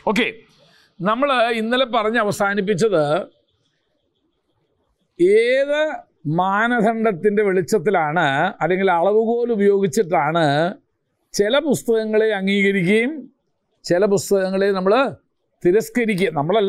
Okay നമ്മൾ ഇന്നലെ പറഞ്ഞ് അവസാനിപ്പിച്ചത് ഏത് മാനദണ്ഡത്തിൻ്റെ വെളിച്ചത്തിലാണ് അല്ലെങ്കിൽ അളവുകോൽ ഉപയോഗിച്ചിട്ടാണ് ചില പുസ്തകങ്ങളെ അംഗീകരിക്കുകയും ചില പുസ്തകങ്ങളെ നമ്മൾ തിരസ്കരിക്കുക നമ്മളല്ല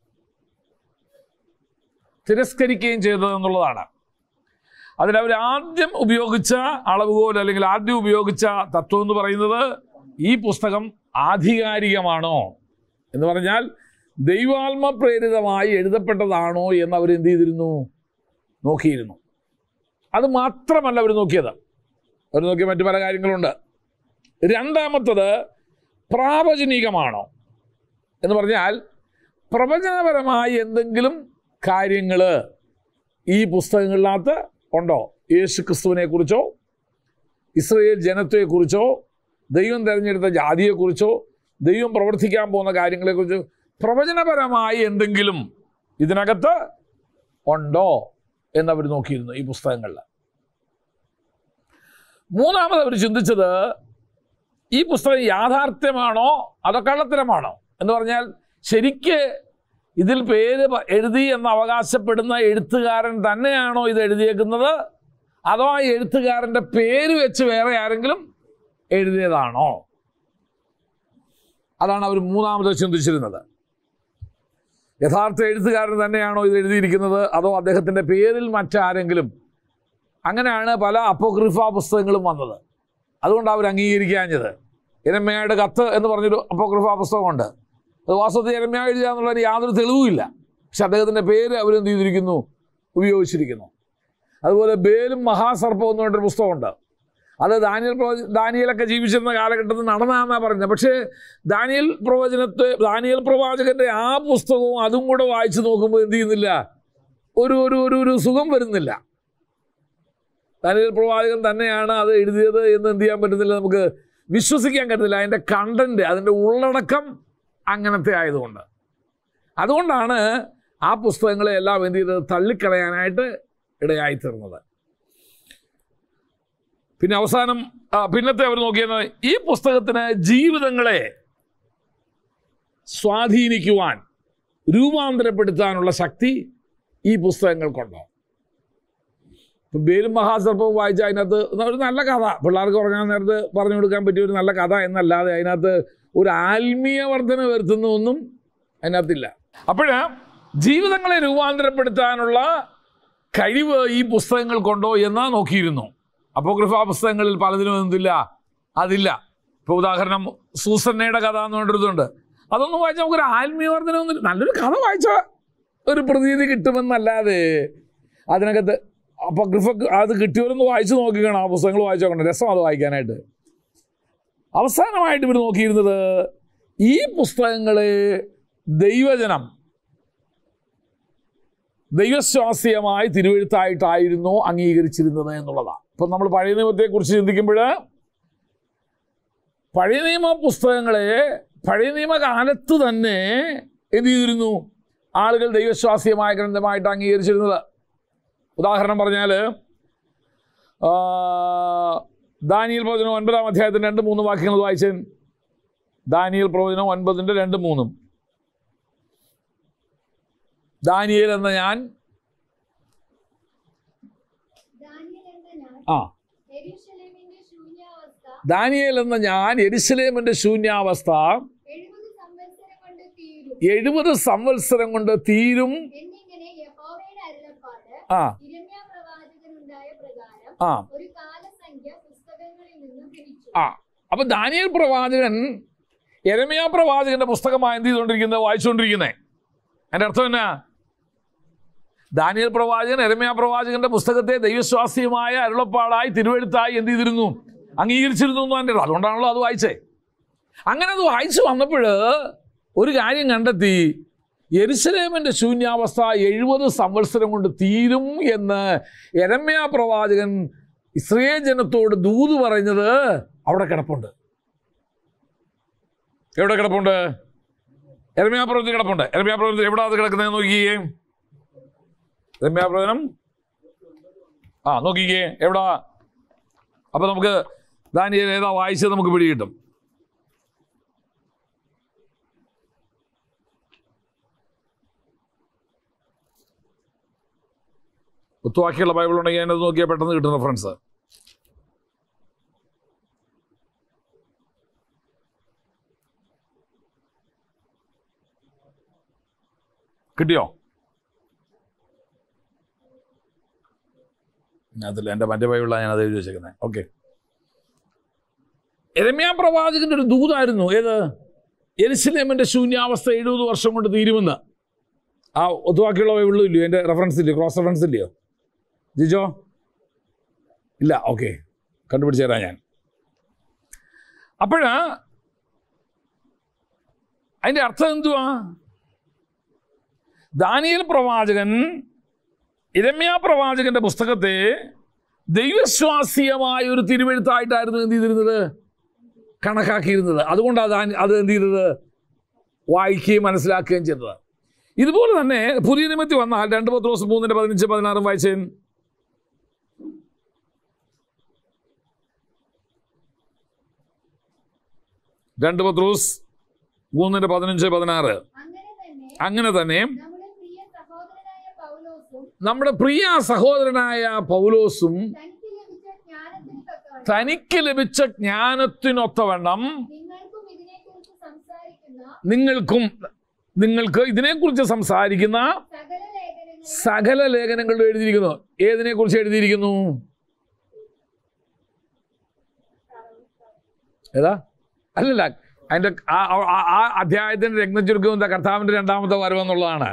തിരസ്കരിക്കുകയും ചെയ്തത് എന്നുള്ളതാണ് അതിനവർ ആദ്യം ഉപയോഗിച്ച അളവുകോൽ അല്ലെങ്കിൽ ആദ്യം ഉപയോഗിച്ച തത്വം എന്ന് പറയുന്നത് ഈ പുസ്തകം ആധികാരികമാണോ എന്ന് പറഞ്ഞാൽ ദൈവാത്മ പ്രേരിതമായി എഴുതപ്പെട്ടതാണോ എന്ന് അവർ എന്ത് ചെയ്തിരുന്നു നോക്കിയിരുന്നു അത് മാത്രമല്ല അവർ നോക്കിയത് അവർ നോക്കിയ മറ്റു പല കാര്യങ്ങളുണ്ട് രണ്ടാമത്തത് പ്രാവചനികമാണോ എന്ന് പറഞ്ഞാൽ പ്രവചനപരമായി എന്തെങ്കിലും കാര്യങ്ങൾ ഈ പുസ്തകങ്ങളിനകത്ത് ഉണ്ടോ യേശു ക്രിസ്തുവിനെ കുറിച്ചോ ഇസ്രയേൽ ജനത്തെക്കുറിച്ചോ ദൈവം തിരഞ്ഞെടുത്ത ജാതിയെക്കുറിച്ചോ ദൈവം പ്രവർത്തിക്കാൻ പോകുന്ന കാര്യങ്ങളെക്കുറിച്ചോ പ്രവചനപരമായി എന്തെങ്കിലും ഇതിനകത്ത് ഉണ്ടോ എന്നവർ നോക്കിയിരുന്നു ഈ പുസ്തകങ്ങളിൽ മൂന്നാമത് അവർ ചിന്തിച്ചത് ഈ പുസ്തകം യാഥാർത്ഥ്യമാണോ അതോ കള്ളത്തരമാണോ എന്ന് പറഞ്ഞാൽ ശരിക്ക് ഇതിൽ പേര് പ- എഴുതി എന്ന് അവകാശപ്പെടുന്ന എഴുത്തുകാരൻ തന്നെയാണോ ഇത് എഴുതിയേക്കുന്നത് അതോ ആ എഴുത്തുകാരൻ്റെ പേര് വെച്ച് വേറെ ആരെങ്കിലും എഴുതിയതാണോ അതാണ് അവർ മൂന്നാമത് ചിന്തിച്ചിരുന്നത് യഥാർത്ഥ എഴുത്തുകാരൻ തന്നെയാണോ ഇത് എഴുതിയിരിക്കുന്നത് അതോ അദ്ദേഹത്തിൻ്റെ പേരിൽ മറ്റാരെങ്കിലും അങ്ങനെയാണ് പല അപ്പോക്രിഫ പുസ്തകങ്ങളും വന്നത് അതുകൊണ്ട് അവർ അംഗീകരിക്കാഞ്ഞത് ഇരമ്മയുടെ കത്ത് എന്ന് പറഞ്ഞൊരു അപ്പോക്രിഫ പുസ്തകമുണ്ട് അത് വാസ്തവത്തിൽ ഇരമ്മ എഴുതുക എന്നുള്ളതിന് യാതൊരു തെളിവുമില്ല പക്ഷെ അദ്ദേഹത്തിൻ്റെ പേര് അവരെന്ത് ചെയ്തിരിക്കുന്നു ഉപയോഗിച്ചിരിക്കുന്നു അതുപോലെ ബേലും മഹാസർപ്പം എന്ന് പറഞ്ഞൊരു പുസ്തകമുണ്ട് അത് ദാനിയൽ പ്രവച ദാനിയലൊക്കെ ജീവിച്ചിരുന്ന കാലഘട്ടത്തിൽ നടന്നതെന്നാണ് പറയുന്നത് പക്ഷേ ദാനിയൽ പ്രവചനത്തെ ദാനിയൽ പ്രവാചകന്റെ ആ പുസ്തകവും അതും കൂടെ വായിച്ചു നോക്കുമ്പോൾ എന്ത് ചെയ്യുന്നില്ല ഒരു ഒരു ഒരു ഒരു സുഖം വരുന്നില്ല ദാനിയൽ പ്രവാചകൻ തന്നെയാണ് അത് എഴുതിയത് എന്ന് എന്ത് ചെയ്യാൻ പറ്റുന്നില്ല നമുക്ക് വിശ്വസിക്കാൻ പറ്റുന്നില്ല അതിൻ്റെ കണ്ടന്റ് അതിൻ്റെ ഉള്ളടക്കം അങ്ങനത്തെ ആയതുകൊണ്ട് അതുകൊണ്ടാണ് ആ പുസ്തകങ്ങളെ എല്ലാം എന്ത് ചെയ്തത് തള്ളിക്കളയാനായിട്ട് ഇടയായിത്തീർന്നത് പിന്നെ അവസാനം ആ, പിന്നത്തെ അവർ നോക്കിയത് ഈ പുസ്തകത്തിന് ജീവിതങ്ങളെ സ്വാധീനിക്കുവാൻ രൂപാന്തരപ്പെടുത്താനുള്ള ശക്തി ഈ പുസ്തകങ്ങൾക്കുണ്ടോ ഇപ്പം ബേലും മഹാസർപ്പവും വായിച്ച അതിനകത്ത് ഒരു നല്ല കഥ പിള്ളേർക്ക് ഉറങ്ങാൻ നേരത്ത് പറഞ്ഞു കൊടുക്കാൻ പറ്റിയ ഒരു നല്ല കഥ എന്നല്ലാതെ അതിനകത്ത് ഒരു ആത്മീയ വർധന വരുത്തുന്ന ഒന്നും അതിനകത്തില്ല അപ്പോഴ് ജീവിതങ്ങളെ രൂപാന്തരപ്പെടുത്താനുള്ള കഴിവ് ഈ പുസ്തകങ്ങൾക്കുണ്ടോ എന്നാ നോക്കിയിരുന്നു അപ്പോക്രിഫ പുസ്തകങ്ങളിൽ പലതിനും എന്തില്ല അതില്ല ഇപ്പോൾ ഉദാഹരണം സൂസന്നയുടെ കഥ എന്ന് പറഞ്ഞിട്ടുണ്ട് അതൊന്നും വായിച്ചാൽ നമുക്കൊരു ആത്മീയവർദ്ധനമൊന്നും നല്ലൊരു കഥ വായിച്ച ഒരു പ്രതീതി കിട്ടുമെന്നല്ലാതെ അതിനകത്ത് അപ്പോക്രിഫ അത് കിട്ടിയവരൊന്ന് വായിച്ചു നോക്കിക്കണം ആ പുസ്തകങ്ങൾ വായിച്ചു നോക്കണം രസം അത് വായിക്കാനായിട്ട് അവസാനമായിട്ട് ഇവർ നോക്കിയിരുന്നത് ഈ പുസ്തകങ്ങളെ ദൈവജനം ദൈവശ്വാസ്യമായി തിരുവഴുത്തായിട്ടായിരുന്നു അംഗീകരിച്ചിരുന്നത് എന്നുള്ളതാണ് ഇപ്പം നമ്മൾ പഴയ നിയമത്തെക്കുറിച്ച് ചിന്തിക്കുമ്പോൾ പഴയ നിയമ പുസ്തകങ്ങളെ പഴയ നിയമകാലത്ത് തന്നെ എന്ത് ചെയ്തിരുന്നു ആളുകൾ ദൈവശ്വാസ്യമായ ഗ്രന്ഥമായിട്ട് അംഗീകരിച്ചിരുന്നത് ഉദാഹരണം പറഞ്ഞാൽ ദാനിയൽ പ്രവചനം ഒൻപതാം അധ്യായത്തിൻ്റെ രണ്ട് മൂന്ന് വാക്യങ്ങൾ വായിച്ചേ ദാനിയൽ പ്രവചനം ഒൻപതിൻ്റെ രണ്ട് മൂന്നും ദാനിയേൽ എന്ന ഞാൻ ദാനിയേൽ എന്ന ഞാൻ ആ യെരൂശലേമിന്റെ ശൂന്യാവസ്ഥ ദാനിയേൽ എന്ന ഞാൻ എരുസലേമിൻ്റെ ശൂന്യാവസ്ഥ എഴുപത് സംവത്സരം കൊണ്ട് തീരും എഴുപത് സംവത്സരം കൊണ്ട് തീരും എന്നിങ്ങനെ യഹോവയുടെ അരുളപ്പാട് ആ ഇരമ്യാ പ്രവാചകനുണ്ടായ പ്രകാരം ആ ഒരു കാലസംഖ്യ പുസ്തകങ്ങളിൽ നിന്നും പിരിച്ചു ആ അപ്പൊ ദാനിയൽ പ്രവാചകൻ എരമയ പ്രവാചകന്റെ പുസ്തകമായി എന്ത് ചെയ്തുകൊണ്ടിരിക്കുന്നത് വായിച്ചുകൊണ്ടിരിക്കുന്നത് എൻ്റെ അർത്ഥം എന്നാ ദാനിയൽ പ്രവാചകൻ എരമയ പ്രവാചകന്റെ പുസ്തകത്തെ ദൈവശ്വാസ്യമായ അരുളപ്പാടായി തിരുവെഴുത്തായി എന്ത് ചെയ്തിരുന്നു അംഗീകരിച്ചിരുന്നു എന്ന് എൻ്റെ അതുകൊണ്ടാണല്ലോ അത് വായിച്ചേ അങ്ങനെ അത് വായിച്ചു വന്നപ്പോൾ ഒരു കാര്യം കണ്ടെത്തി യെരുസലേമിൻ്റെ ശൂന്യാവസ്ഥ എഴുപത് സംവത്സരം കൊണ്ട് തീരും എന്ന് എരമ്യ പ്രവാചകൻ ഇസ്രയേൽ ജനത്തോട് ദൂത് പറഞ്ഞത് അവിടെ കിടപ്പുണ്ട് എവിടെ കിടപ്പുണ്ട് എരമ്യാ പ്രവചനം കിടപ്പുണ്ട് എരമ്യാ പ്രവചനം എവിടെ അത് കിടക്കുന്നത് നോക്കിയേ എരമ്യാ പ്രവചനം ആ നോക്കിക്കേ എവിടാ അപ്പൊ നമുക്ക് ദാനിയേൽ ഏതാ വായിച്ചത് നമുക്ക് പിടികിട്ടും ഒത്തുവാക്കിയുള്ള ബൈബിൾ ഉണ്ടെങ്കിൽ അതിനകത്ത് നോക്കിയാൽ പെട്ടെന്ന് കിട്ടും റെഫറൻസ് കിട്ടിയോ അതില്ല എൻ്റെ മറ്റേ ബൈബിളാണ് ഞാൻ അത് എഴുതി വെച്ചേക്കുന്നത് ഓക്കെ എരമ്യാ പ്രവാചകന്റെ ഒരു ദൂതായിരുന്നു ഏത് എരിശിലേമിന്റെ ശൂന്യാവസ്ഥ എഴുപത് വർഷം കൊണ്ട് തീരുമെന്ന് ആ ഒത്തുവാക്കിയുള്ള ബൈബിളിലും ഇല്ലയോ എൻ്റെ റെഫറൻസ് ഇല്ലയോ ക്രോസ് റെഫറൻസ് ഇല്ലയോ ജിജോ ഇല്ല ഓക്കെ കണ്ടുപിടിച്ച് തരാം ഞാൻ അപ്പോഴാ അതിൻ്റെ അർത്ഥം എന്തുവാ ദാനിയൽ പ്രവാചകൻ ഇരമ്യ പ്രവാചകന്റെ പുസ്തകത്തെ ദൈവശ്വാസീയമായ ഒരു തിരുവെഴുത്തായിട്ടായിരുന്നു എന്ത് ചെയ്തിരുന്നത് കണക്കാക്കിയിരുന്നത് അതുകൊണ്ടാണ് ദാനി- അത് എന്ത് ചെയ്തത് വായിക്കുകയും മനസ്സിലാക്കുകയും ചെയ്തത് ഇതുപോലെ തന്നെ പുതിയ നിമിത്തി വന്നാൽ രണ്ട് പത്ത് ദിവസം മൂന്നിൻ്റെ പതിനഞ്ച് പതിനാറും വായിച്ചേൻ രണ്ട് പത്രോസ് മൂന്നിൻ്റെ പതിനഞ്ച് പതിനാറ് അങ്ങനെ തന്നെ അങ്ങനെ തന്നെ നമ്മുടെ പ്രിയ സഹോദരനായ പൗലോസും നമ്മുടെ പ്രിയ സഹോദരനായ പൗലോസും തനിക്ക് ലഭിച്ച ജ്ഞാനത്തിന് തക്കവണ്ണം തനിക്ക് ലഭിച്ച ജ്ഞാനത്തിനൊത്തവണ്ണം നിങ്ങൾക്കും ഇതിനെക്കുറിച്ച് സംസാരിക്കുന്ന നിങ്ങൾക്കും നിങ്ങൾക്ക് ഇതിനെക്കുറിച്ച് സംസാരിക്കുന്ന സകല ലേഖനങ്ങളും സകല ലേഖനങ്ങളിലും എഴുതിയിരിക്കുന്നു ഏതിനെ കുറിച്ച് എഴുതിയിരിക്കുന്നു ഏതാ അല്ലല്ല അതിന്റെ ആ- ആ- ആ- ആ അധ്യായത്തിന്റെ രത്നചുരുക്കം എന്താ കർത്താവിന്റെ രണ്ടാമത്തെ വരവെന്നുള്ളതാണ്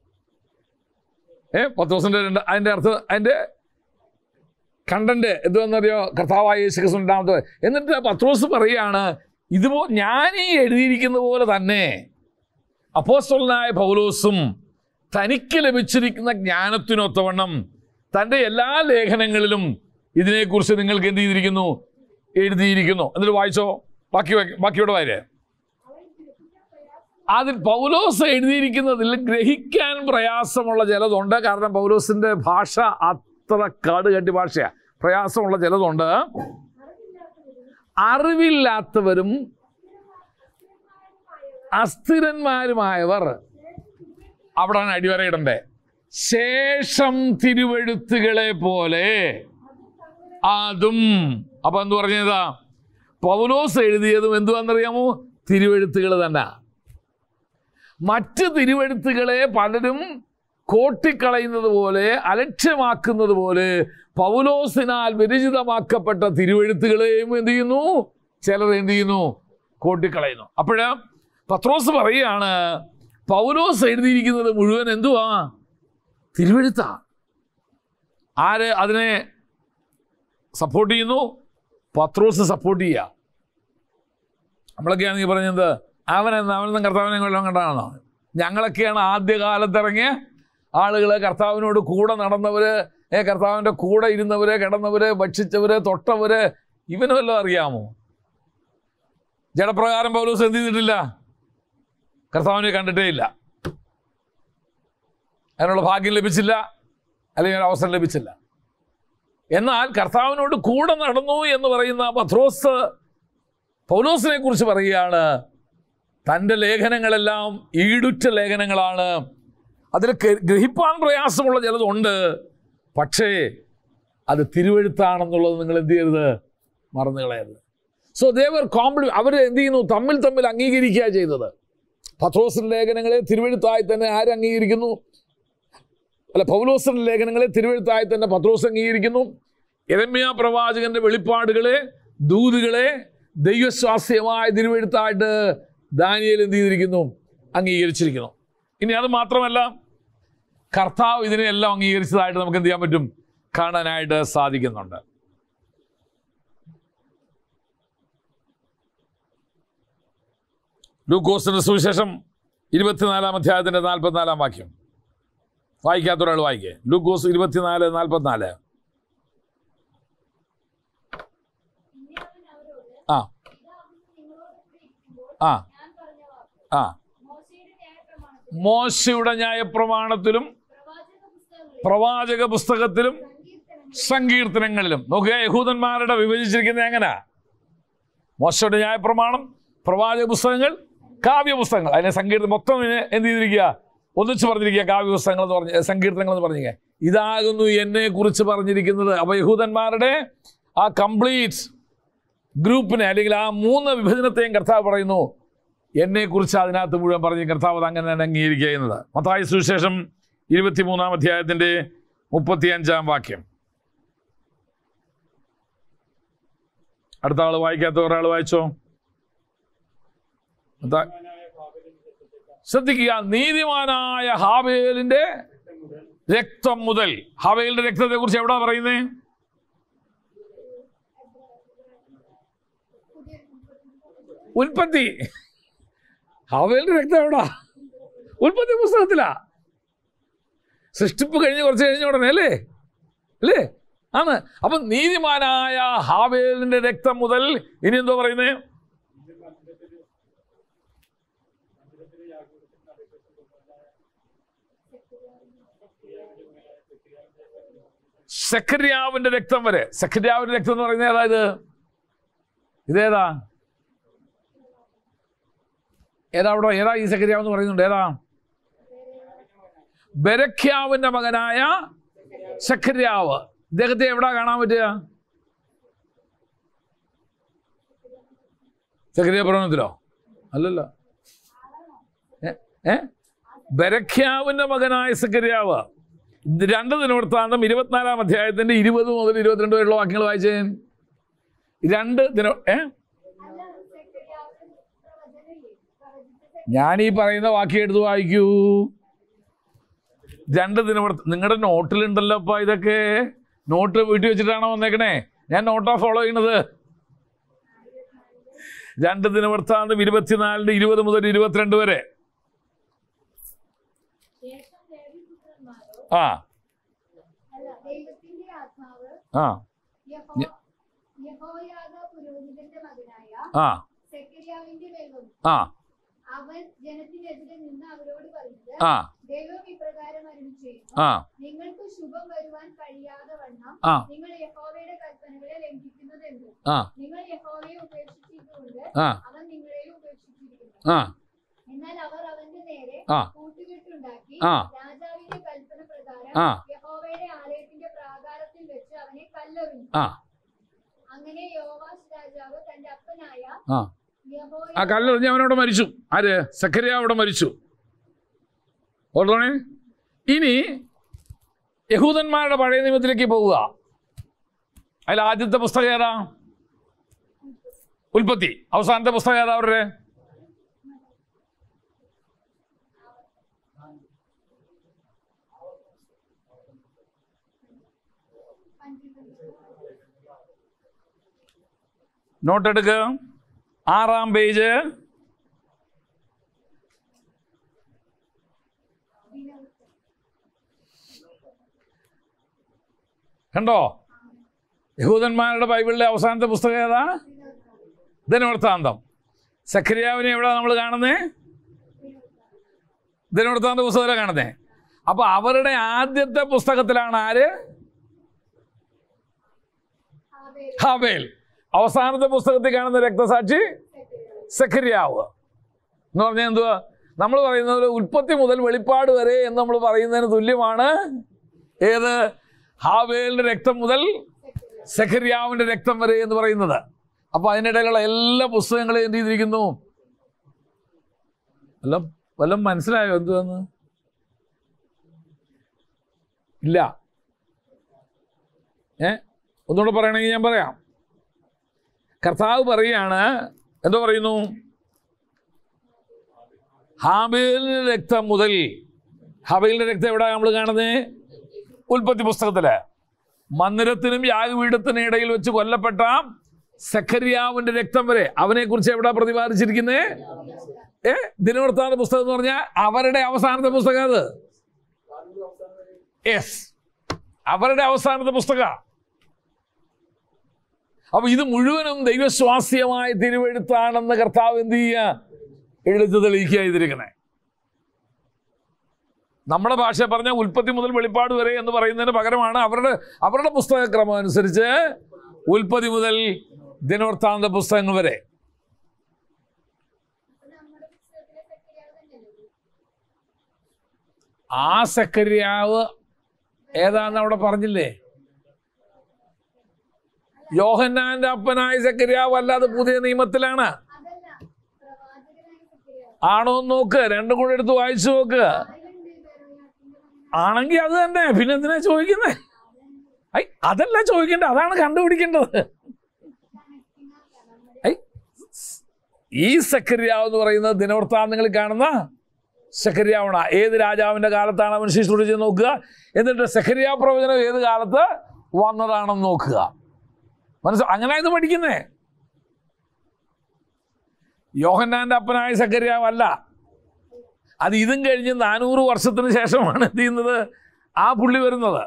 ഏ പത്തോസിന്റെ രണ്ട് അതിന്റെ അർത്ഥം അതിന്റെ കണ്ടന്റ് എന്തുവെന്നറിയോ കർത്താവായ യേശു ക്രിസ്തു രണ്ടാമത്തെ വരവ്. എന്നിട്ട് പത്രോസ് പറയാണ് ഇതുപോ ഞാൻ ഈ എഴുതിയിരിക്കുന്ന പോലെ തന്നെ അപ്പോസ്തലനായ പൗലോസും തനിക്ക് ലഭിച്ചിരിക്കുന്ന ജ്ഞാനത്തിനൊത്തവണ്ണം തൻ്റെ എല്ലാ ലേഖനങ്ങളിലും ഇതിനെക്കുറിച്ച് നിങ്ങൾക്ക് എന്ത് ചെയ്തിരിക്കുന്നു എഴുതിയിരിക്കുന്നു എന്നിട്ട് വായിച്ചോ ബാക്കി വായി- ബാക്കിയോടെ വായിരേ അതിൽ പൗലോസ് എഴുതിയിരിക്കുന്നതിൽ ഗ്രഹിക്കാൻ പ്രയാസമുള്ള ചിലതുണ്ട് കാരണം പൗലോസിന്റെ ഭാഷ അത്ര കാട് കെട്ടി ഭാഷയാണ് പ്രയാസമുള്ള ചിലതുണ്ട് അറിവില്ലാത്തവരും അസ്ഥിരന്മാരുമായവർ അവിടാണ് അടിവരയിടണ്ടേ ശേഷം തിരുവെഴുത്തുകളെ പോലെ അതും അപ്പൊ എന്ത് പറഞ്ഞതാ പൗലോസ് എഴുതിയതും എന്തുവാണെന്നറിയാമോ തിരുവെഴുത്തുകൾ തന്നെ മറ്റ് തിരുവെഴുത്തുകളെ പലരും കോട്ടിക്കളയുന്നത് പോലെ അലക്ഷ്യമാക്കുന്നത് പോലെ പൗലോസിനാൽ വിരചിതമാക്കപ്പെട്ട തിരുവെഴുത്തുകളെയും എന്ത് ചെയ്യുന്നു ചിലർ എന്ത് ചെയ്യുന്നു കോട്ടിക്കളയുന്നു അപ്പോഴ് പത്രോസ് പറയുകയാണ് പൗലോസ് എഴുതിയിരിക്കുന്നത് മുഴുവൻ എന്തുവാ തിരുവെഴുത്താ ആര് അതിനെ സപ്പോർട്ട് ചെയ്യുന്നു പത്രോസ് സപ്പോർട്ട് ചെയ്യുക നമ്മളൊക്കെയാണെങ്കിൽ പറഞ്ഞത് അവനെന്ന് അവനെന്നും കർത്താവിനെ കൊല്ലം കണ്ടാണോ ഞങ്ങളൊക്കെയാണ് ആദ്യകാലത്ത് ഇറങ്ങിയ ആളുകൾ കർത്താവിനോട് കൂടെ നടന്നവര് ഏ കർത്താവിൻ്റെ കൂടെ ഇരുന്നവര് കിടന്നവര് ഭക്ഷിച്ചവര് തൊട്ടവര് ഇവന് വല്ലതും അറിയാമോ ജഡപ്രകാരം പൗലോസ് എന്ത് ചെയ്തിട്ടില്ല കർത്താവിനെ കണ്ടിട്ടേ ഇല്ല അതിനുള്ള ഭാഗ്യം ലഭിച്ചില്ല അല്ലെങ്കിൽ ഒരു അവസരം ലഭിച്ചില്ല എന്നാൽ കർത്താവിനോട് കൂടെ നടന്നു എന്ന് പറയുന്ന പത്രോസ് പൗലോസിനെ കുറിച്ച് പറയുകയാണ് തൻ്റെ ലേഖനങ്ങളെല്ലാം ഈടുറ്റ ലേഖനങ്ങളാണ് അതിൽ ക- ഗ്രഹിപ്പാൻ പ്രയാസമുള്ള ചിലതുണ്ട് പക്ഷേ അത് തിരുവഴുത്താണെന്നുള്ളത് നിങ്ങൾ എന്ത് ചെയ്യരുത് മറന്നു കളയരുത് സോ ദേവർ കോംപ്ലി അവർ എന്ത് ചെയ്യുന്നു തമ്മിൽ തമ്മിൽ അംഗീകരിക്കുക ചെയ്തത് പത്രോസിന്റെ ലേഖനങ്ങളെ തിരുവഴുത്തായി തന്നെ ആര് അംഗീകരിക്കുന്നു അല്ല പൗലോസിന്റെ ലേഖനങ്ങളെ തിരുവഴുത്തായി തന്നെ പത്രോസ് അംഗീകരിക്കുന്നു എരമ്യ പ്രവാചകന്റെ വെളിപ്പാടുകളെ ദൂതുകളെ ദൈവസ്വാസ്യമായ തിരുവഴുത്തായിട്ട് ദാനിയേൽ എന്ത് ചെയ്തിരിക്കുന്നു അംഗീകരിച്ചിരിക്കുന്നു ഇനി അത് മാത്രമല്ല കർത്താവ് ഇതിനെല്ലാം അംഗീകരിച്ചതായിട്ട് നമുക്ക് എന്ത് ചെയ്യാൻ പറ്റും കാണാനായിട്ട് സാധിക്കുന്നുണ്ട് ലൂക്കോസിന്റെ സുവിശേഷം ഇരുപത്തിനാലാം അധ്യായത്തിന്റെ നാൽപ്പത്തിനാലാം വാക്യം വായിക്കാത്ത ഒരാൾ വായിക്കേ ലൂക്കോസ് ഇരുപത്തിനാല് നാൽപ്പത്തിനാല് പിന്നെ അവൻ അവരോട് ആ ഇതാ അവിടുന്ന് നിങ്ങളോട് കൂടെ ഇരിക്കുമ്പോൾ ആ ഞാൻ പറഞ്ഞ വാക്ക് ആ മോശയുടെ ന്യായപ്രമാണത്തിൽ മോശയുടെ ന്യായപ്രമാണത്തിലും പ്രവാചക പുസ്തകങ്ങളിൽ പ്രവാചക പുസ്തകത്തിലും സങ്കീർത്തനങ്ങൾ സങ്കീർത്തനങ്ങളിലും നോക്കുക യഹൂദന്മാരുടെ വിഭജിച്ചിരിക്കുന്നത് എങ്ങനെ മോശയുടെ ന്യായപ്രമാണം പ്രവാചക പുസ്തകങ്ങൾ കാവ്യ പുസ്തകങ്ങൾ അതിനെ സങ്കീർത്തനം മൊത്തം ഇതിനെ എന്ത് ചെയ്തിരിക്കുക ഒന്നിച്ച് പറഞ്ഞിരിക്കുക കാവ്യപുസ്തകങ്ങൾ എന്ന് പറഞ്ഞ സങ്കീർത്തനങ്ങൾ എന്ന് പറഞ്ഞിരിക്കുക ഇതാകുന്നു എന്നെ കുറിച്ച് പറഞ്ഞിരിക്കുന്നത് അപ്പോൾ യഹൂദന്മാരുടെ ആ കംപ്ലീറ്റ് ഗ്രൂപ്പിനെ അല്ലെങ്കിൽ ആ മൂന്ന് വിഭജനത്തെയും കർത്താവ് പറയുന്നു എന്നെക്കുറിച്ച് അതിനകത്ത് മുഴുവൻ പറഞ്ഞ് കർത്താവ് അത് അങ്ങനെ തന്നെ അംഗീകരിക്കുക ചെയ്യുന്നത് മത്തായ സുവിശേഷം ഇരുപത്തിമൂന്നാം അധ്യായത്തിൻ്റെ മുപ്പത്തിയഞ്ചാം വാക്യം അടുത്ത ആൾ വായിക്കാത്ത ഒരാൾ വായിച്ചോ മത്താ- ശ്രദ്ധിക്കുക നീതിമാനായ ഹാബേലിന്റെ രക്തം മുതൽ ഹാബേലിന്റെ രക്തത്തെ കുറിച്ച് എവിടാ പറയുന്നേ ഉൽപ്പത്തി ഹാബേലിന്റെ രക്തം എവിടാ ഉൽപ്പത്തി പുസ്തകത്തിലാ സൃഷ്ടിപ്പ് കഴിഞ്ഞ് കുറച്ച് കഴിഞ്ഞ ഉടനെ അല്ലേ അല്ലേ ആണ് അപ്പൊ നീതിമാനായ ഹാബേലിന്റെ രക്തം മുതൽ ഇനി എന്തോ പറയുന്നേ സെക്രിയാവിന്റെ രക്തം വരെ സെക്രിയാവിന്റെ രക്തം എന്ന് പറയുന്നത് ഏതാ ഇത് ഇതേതാ ഏതാ അവിടെ ഏതാ ഈ സെക്രിയാവ് എന്ന് പറയുന്നുണ്ട് ഏതാ ബെരഖ്യാവിന്റെ മകനായ സെക്രിയാവ് ഇദ്ദേഹത്തെ എവിടാ കാണാൻ പറ്റുക സെക്രിയ പ്രവണത്തിലോ അല്ലല്ലോ ഏ ഏ ബെരഖ്യാവിന്റെ മകനായ സെക്രിയാവ് ഇത് രണ്ട് ദിനവൃത്താന്തം ഇരുപത്തിനാലാം അധ്യായത്തിന്റെ ഇരുപത് മുതൽ ഇരുപത്തിരണ്ട് വരെയുള്ള വാക്യങ്ങൾ വായിച്ചേ രണ്ട് ദിന ഏ അല്ല സെക്രട്ടറി പ്രവചനമില്ലേ പ്രവചിച്ച ഞാൻ ഈ പറയുന്ന വാക്യം എടുത്ത് വായിക്കൂ രണ്ട് ദിനവൃത്ത നിങ്ങളുടെ നോട്ടിലുണ്ടല്ലോ അപ്പൊ ഇതൊക്കെ നോട്ട് വീട്ടിൽ വെച്ചിട്ടാണോ വന്നേക്കണേ ഞാൻ നോട്ടാ ഫോളോ ചെയ്യണത് രണ്ട് ദിനവൃത്താന്തം ഇരുപത്തിനാലിന് ഇരുപത് മുതൽ ഇരുപത്തിരണ്ട് വരെ ശേഷം ലേവിപുത്രന്മാരോ ആ അല്ല ദൈവത്തിന്റെ ആത്മാവ് ആ യഹോ- യഹോയാദ പുരോഹിതന്റെ മകനായ ആ സെക്കരിയാവിന്റെ മേൽ വന്നു ആ അവൻ ജനത്തിനെതിരെ നിന്ന് അവരോട് പറഞ്ഞത് ആ ദൈവം ഇപ്രകാരം അരുളി ചെയ്യുന്നു ആ നിങ്ങൾക്ക് ശുഭം വരുവാൻ കഴിയാതെ വണ്ണം ആ. നിങ്ങൾ യഹോവയുടെ കൽപ്പനകളെ ലംഘിക്കുന്നത് എന്ത് ആ നിങ്ങൾ യഹോവയെ ഉപേക്ഷിച്ചിട്ടുകൊണ്ട് ആ അവൻ നിങ്ങളെയും ഉപേക്ഷിച്ചിരിക്കുന്നു ആ എന്നാൽ അവർ അവന്റെ നേരെ ആ. കൂട്ടുകെട്ടുണ്ടാക്കി ആ. രാജാവിന്റെ കൽപ്പന പ്രകാരം ആ. യഹോവയുടെ ആലയത്തിന്റെ പ്രാകാരത്തിൽ വെച്ച് അവനെ കല്ലെറിഞ്ഞു ആ അങ്ങനെ യോവാസ് രാജാവ് തന്റെ അപ്പനായ ആ യഹോയ ആ കല്ലെറിഞ്ഞ് അവനവിടെ മരിച്ചു ആര് സക്കരിയ അവിടെ മരിച്ചു ഓർത്തോണേ ഇനി യഹൂദന്മാരുടെ പഴയ നിയമത്തിലേക്ക് പോവുക അതിൽ ആദ്യത്തെ പുസ്തകം ഏതാ ഉൽപ്പത്തി അവസാനത്തെ പുസ്തകം ഏതാ അവരുടെ നോട്ട് എടുക്കുക ആറാം പേജ് കണ്ടോ യഹൂദന്മാരുടെ ബൈബിളിലെ അവസാനത്തെ പുസ്തകം ഏതാ ദിനവൃത്താന്തം സക്രിയാവിനെ എവിടെ നമ്മൾ കാണുന്നേ ദിനവൃത്താന്ത പുസ്തകത്തിലാണ് കാണുന്നേ അപ്പൊ അവരുടെ ആദ്യത്തെ പുസ്തകത്തിലാണ് ആര് ഹാവേൽ ഹാബേൽ അവസാനത്തെ പുസ്തകത്തിൽ കാണുന്ന രക്തസാക്ഷി സക്രിയാവ് എന്ന് പറഞ്ഞാൽ എന്തുവാ നമ്മൾ പറയുന്നത് ഉൽപ്പത്തി മുതൽ വെളിപ്പാട് വരെ എന്ന് നമ്മൾ പറയുന്നതിന് തുല്യമാണ് ഏത് ഹാബേലിന്റെ രക്തം മുതൽ സെഖരിയാവിന്റെ രക്തം വരെ എന്ന് പറയുന്നത് അപ്പൊ അതിനിടയിലുള്ള എല്ലാ പുസ്തകങ്ങളെയും എന്ത് ചെയ്തിരിക്കുന്നു വല്ലം വല്ലം മനസ്സിലായോ എന്തുവെന്ന് ഇല്ല ഏ ഒന്നുകൂടെ പറയണമെങ്കിൽ ഞാൻ പറയാം കർത്താവ് പറയുകയാണ് എന്തോ പറയുന്നു ഹാബേലിന്റെ രക്തം മുതൽ ഹാബേലിന്റെ രക്തം എവിടെ നമ്മൾ കാണുന്നത് ഉൽപ്പത്തി പുസ്തകത്തില് മന്ദിരത്തിനും യാഗപീഠത്തിനും ഇടയിൽ വെച്ച് കൊല്ലപ്പെട്ട സഖരിയാവിന്റെ രക്തം വരെ അവനെ കുറിച്ച് എവിടെ പ്രതിപാദിച്ചിരിക്കുന്നത് ഏ ദിനവൃത്താന്ത പുസ്തകം എന്ന് പറഞ്ഞാൽ അവരുടെ അവസാനത്തെ പുസ്തകം അത് യെസ് അവരുടെ അവസാനത്തെ പുസ്തക അപ്പൊ ഇത് മുഴുവനും ദൈവസ്വാസ്യമായ തിരുവെഴുത്താണെന്ന് കർത്താവ് എന്ത് ചെയ്യുക എഴുത്ത് തെളിയിക്കുക ചെയ്തിരിക്കുന്നത് നമ്മുടെ ഭാഷ പറഞ്ഞ ഉൽപ്പത്തി മുതൽ വെളിപ്പാട് വരെ എന്ന് പറയുന്നതിന് പകരമാണ് അവരുടെ അവരുടെ പുസ്തകക്രമം അനുസരിച്ച് ഉൽപ്പത്തി മുതൽ ദിനവൃത്താന്ത പുസ്തകങ്ങൾ വരെ അപ്പൊ നമ്മുടെ പുസ്തകത്തിലെ സെക്രട്ടറി തന്നെയല്ലേ ആ സക്കരിയാവ് ഏതാന്ന് അവിടെ പറഞ്ഞില്ലേ യോഹന്നാന്റെ അപ്പനായ സക്കരിയാവ് അല്ലാതെ പുതിയ നിയമത്തിലാണ് അതല്ല പ്രവാചകനായ സക്രിയാവ്. ആണോ എന്ന് നോക്ക് രണ്ടും കൂടെ എടുത്ത് വായിച്ചു നോക്ക് അതിലുണ്ട് ബെറോയാത്തിന്റെ മകനായ ആണെങ്കിൽ അത് തന്നെ പിന്നെ എന്തിനാ ചോദിക്കുന്നേ ഐ അതല്ല ചോദിക്കേണ്ടത് അതാണ് കണ്ടുപിടിക്കേണ്ടത് ഐ ഈ സക്കരിയാവ് എന്ന് പറയുന്നത് ദിനവൃത്താന്തങ്ങളിൽ കാണുന്ന സക്കരിയാവണ ഏത് രാജാവിന്റെ കാലത്താണ് അവൻ ശുശ്രൂഷ നോക്കുക എന്നിട്ട് സക്കരിയ പ്രവചനം ഏത് കാലത്ത് വന്നതാണെന്ന് നോക്കുക മനസ്സിൽ അങ്ങനെ ഇത് പഠിക്കുന്നേ യോഹന്നാന്റെ അപ്പനായ സക്കരിയാവല്ല അത് ഇതും കഴിഞ്ഞ് നാനൂറ് വർഷത്തിന് ശേഷമാണ് എന്ത് ചെയ്യുന്നത് ആ പുള്ളി വരുന്നത്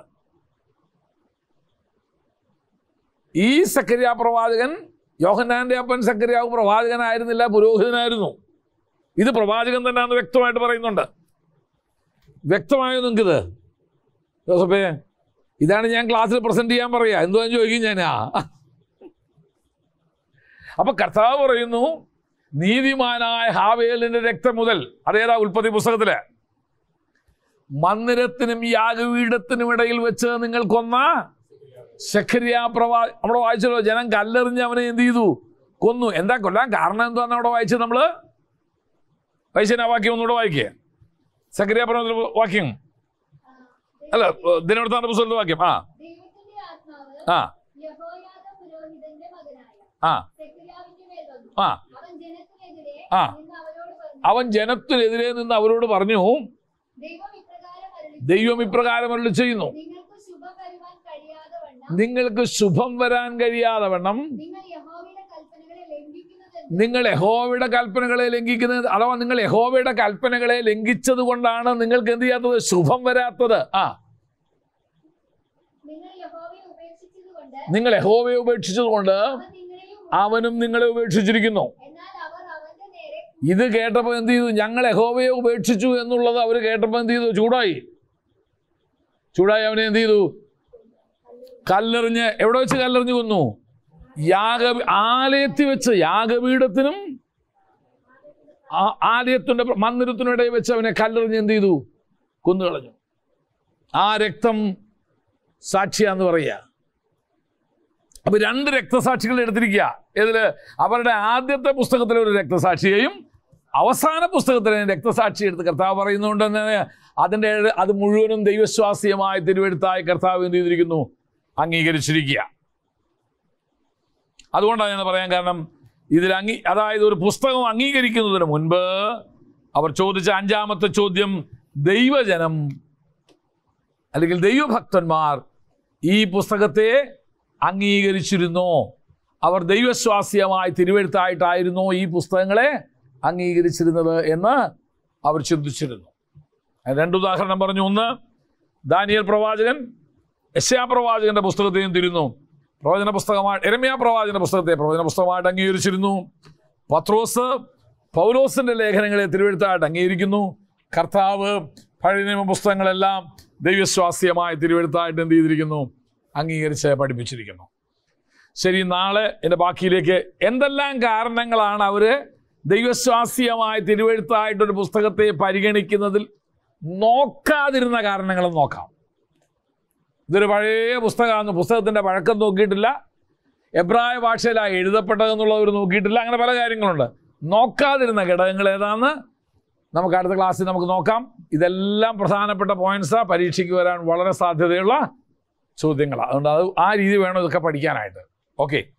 ഈ സക്കരിയ പ്രവാചകൻ യോഹന്നാന്റെ അപ്പൻ സക്കരിയാവ് പ്രവാചകനായിരുന്നില്ല പുരോഹിതനായിരുന്നു ഇത് പ്രവാചകൻ തന്നെയാണെന്ന് വ്യക്തമായിട്ട് പറയുന്നുണ്ട് വ്യക്തമായോ നിങ്ങൾക്കിത് ജോസഫേ ഇതാണ് ഞാൻ ക്ലാസ്സിൽ പ്രസന്റ് ചെയ്യാൻ പറയാ എന്തുവാൻ ചോദിക്കും ഞാൻ ആ അപ്പൊ കർത്താവ് പറയുന്നു നീതിമാനായ ഹാവേലിന്റെ രക്തം മുതൽ അതേതാ ഉൽപ്പത്തി പുസ്തകത്തില് മന്ദിരത്തിനും യാഗപീഠത്തിനും ഇടയിൽ വെച്ച് നിങ്ങൾ കൊന്ന ശക്രിയ പ്രവാ നമ്മൾ വായിച്ചല്ലോ ജനം കല്ലെറിഞ്ഞ് അവനെ എന്ത് ചെയ്തു കൊന്നു എന്താ കൊല്ലാൻ കാരണം എന്താന്ന് അവിടെ വായിച്ചത് നമ്മള് വായിച്ചതിന് ആ വാക്യം ഒന്നുകൂടെ വായിക്കേ സക്രിയ പ്രവചന വാക്യം അല്ല ദിനവൃത്താന്ത പുസ്തകത്തിന്റെ വാക്യം ആ ദൈവത്തിന്റെ ആത്മാവ് ആ യഹോയാദ പുരോഹിതന്റെ മകനായ ആ സെക്രിയാവിന്റെ മേൽ വന്നു ആ അവൻ ജനത്തിനെതിരെ ആ. നിന്ന് അവരോട് പറഞ്ഞു അവൻ ജനത്തിനെതിരെ നിന്ന് അവരോട് പറഞ്ഞു ദൈവം ഇപ്രകാരം അരുളി ദൈവം ഇപ്രകാരം അരുളി ചെയ്യുന്നു നിങ്ങൾക്ക് ശുഭം വരുവാൻ കഴിയാതെ വണ്ണം നിങ്ങൾക്ക് ശുഭം വരാൻ കഴിയാതെ വണ്ണം നിങ്ങൾ യഹോവയുടെ കൽപ്പനകളെ ലംഘിക്കുന്നത് നിങ്ങൾ യഹോവയുടെ കൽപ്പനകളെ ലംഘിക്കുന്നത് അഥവാ നിങ്ങൾ യഹോവയുടെ കൽപ്പനകളെ ലംഘിച്ചത് കൊണ്ടാണ് നിങ്ങൾക്ക് എന്ത് ചെയ്യാത്തത് ശുഭം വരാത്തത് ആ നിങ്ങൾ യഹോവയെ ഉപേക്ഷിച്ചതുകൊണ്ട് നിങ്ങൾ യഹോവയെ ഉപേക്ഷിച്ചത് കൊണ്ട് അവൻ നിങ്ങളെയും അവനും നിങ്ങളെ ഉപേക്ഷിച്ചിരിക്കുന്നു എന്നാൽ അവർ അവന്റെ നേരെ ഇത് കേട്ടപ്പോൾ എന്ത് ചെയ്തു ഞങ്ങൾ യഹോവയെ ഉപേക്ഷിച്ചു എന്നുള്ളത് അവർ കേട്ടപ്പോൾ എന്ത് ചെയ്തു ചൂടായി ചൂടായി അവനെ എന്ത് ചെയ്തു കല്ലെറിഞ്ഞ് എവിടെ വെച്ച് കല്ലെറിഞ്ഞു കൊന്നു യാഗ ആലയത്തിൽ വെച്ച് യാഗപീഠത്തിനും ആ- ആലയത്തിന്റെ മന്ദിരത്തിനിടയിൽ വെച്ച് അവനെ കല്ലെറിഞ്ഞ് എന്ത് ചെയ്തു കൊന്നുകളഞ്ഞു ആ രക്തം സാക്ഷിയാന്ന് പറയുക അപ്പൊ രണ്ട് രക്തസാക്ഷികൾ എടുത്തിരിക്കുക ഇതില് അവരുടെ ആദ്യത്തെ പുസ്തകത്തിലെ ഒരു രക്തസാക്ഷിയെയും അവസാന പുസ്തകത്തിലെ രക്തസാക്ഷി എടുത്ത് കർത്താവ് പറയുന്നുകൊണ്ട് തന്നെ അതിൻ്റെ അത് മുഴുവനും ദൈവശ്വാസ്യമായ തിരുവെടുത്തായി കർത്താവ് എന്ത് ചെയ്തിരിക്കുന്നു അംഗീകരിച്ചിരിക്കുക അതുകൊണ്ടാണ് ഞാൻ പറയാൻ കാരണം ഇതിൽ അംഗീ അതായത് ഒരു പുസ്തകം അംഗീകരിക്കുന്നതിന് മുൻപ് അവർ ചോദിച്ച അഞ്ചാമത്തെ ചോദ്യം ദൈവജനം അല്ലെങ്കിൽ ദൈവഭക്തന്മാർ ഈ പുസ്തകത്തെ അംഗീകരിച്ചിരുന്നോ അവർ ദൈവശ്വാസ്യമായി തിരുവെഴുത്തായിട്ടായിരുന്നോ ഈ പുസ്തകങ്ങളെ അംഗീകരിച്ചിരുന്നത് എന്ന് അവർ ചിന്തിച്ചിരുന്നു ഞാൻ രണ്ട് ഉദാഹരണം പറഞ്ഞു ഒന്ന് ദാനിയൽ പ്രവാചകൻ യശയാ പ്രവാചകന്റെ പുസ്തകത്തെയും തിരുന്നു പ്രവചന പുസ്തകമായി എരമ്യ പ്രവാചന പുസ്തകത്തെ പ്രവചന പുസ്തകമായിട്ട് അംഗീകരിച്ചിരുന്നു പത്രോസ് പൗലോസിന്റെ ലേഖനങ്ങളെ തിരുവെഴുത്തായിട്ട് അംഗീകരിക്കുന്നു കർത്താവ് പഴയ നിയമ പുസ്തകങ്ങളെല്ലാം ദൈവസ്വാസ്യമായ തിരുവെഴുത്തായിട്ട് എന്ത് ചെയ്തിരിക്കുന്നു അംഗീകരിച്ച് പഠിപ്പിച്ചിരിക്കുന്നു ശരി നാളെ എൻ്റെ ബാക്കിയിലേക്ക് എന്തെല്ലാം കാരണങ്ങളാണ് അവർ ദൈവസ്വാസ്യമായ തിരുവെഴുത്തായിട്ടൊരു പുസ്തകത്തെ പരിഗണിക്കുന്നതിൽ നോക്കാതിരുന്ന കാരണങ്ങളും നോക്കാം ഇതൊരു പഴയ പുസ്തകമാണ് പുസ്തകത്തിൻ്റെ പഴക്കം നോക്കിയിട്ടില്ല എബ്രായ ഭാഷയിലാണ് എഴുതപ്പെട്ടതെന്നുള്ളത് അവർ നോക്കിയിട്ടില്ല അങ്ങനെ പല കാര്യങ്ങളുണ്ട് നോക്കാതിരുന്ന ഘടകങ്ങൾ ഏതാന്ന് നമുക്ക് അടുത്ത ക്ലാസ്സിൽ നമുക്ക് നോക്കാം ഇതെല്ലാം പ്രധാനപ്പെട്ട പോയിന്റ്സാണ് പരീക്ഷയ്ക്ക് വരാൻ വളരെ സാധ്യതയുള്ള ചോദ്യങ്ങളാണ് അതുകൊണ്ട് അത് ആ രീതി വേണം ഇതൊക്കെ പഠിക്കാനായിട്ട് ഓക്കെ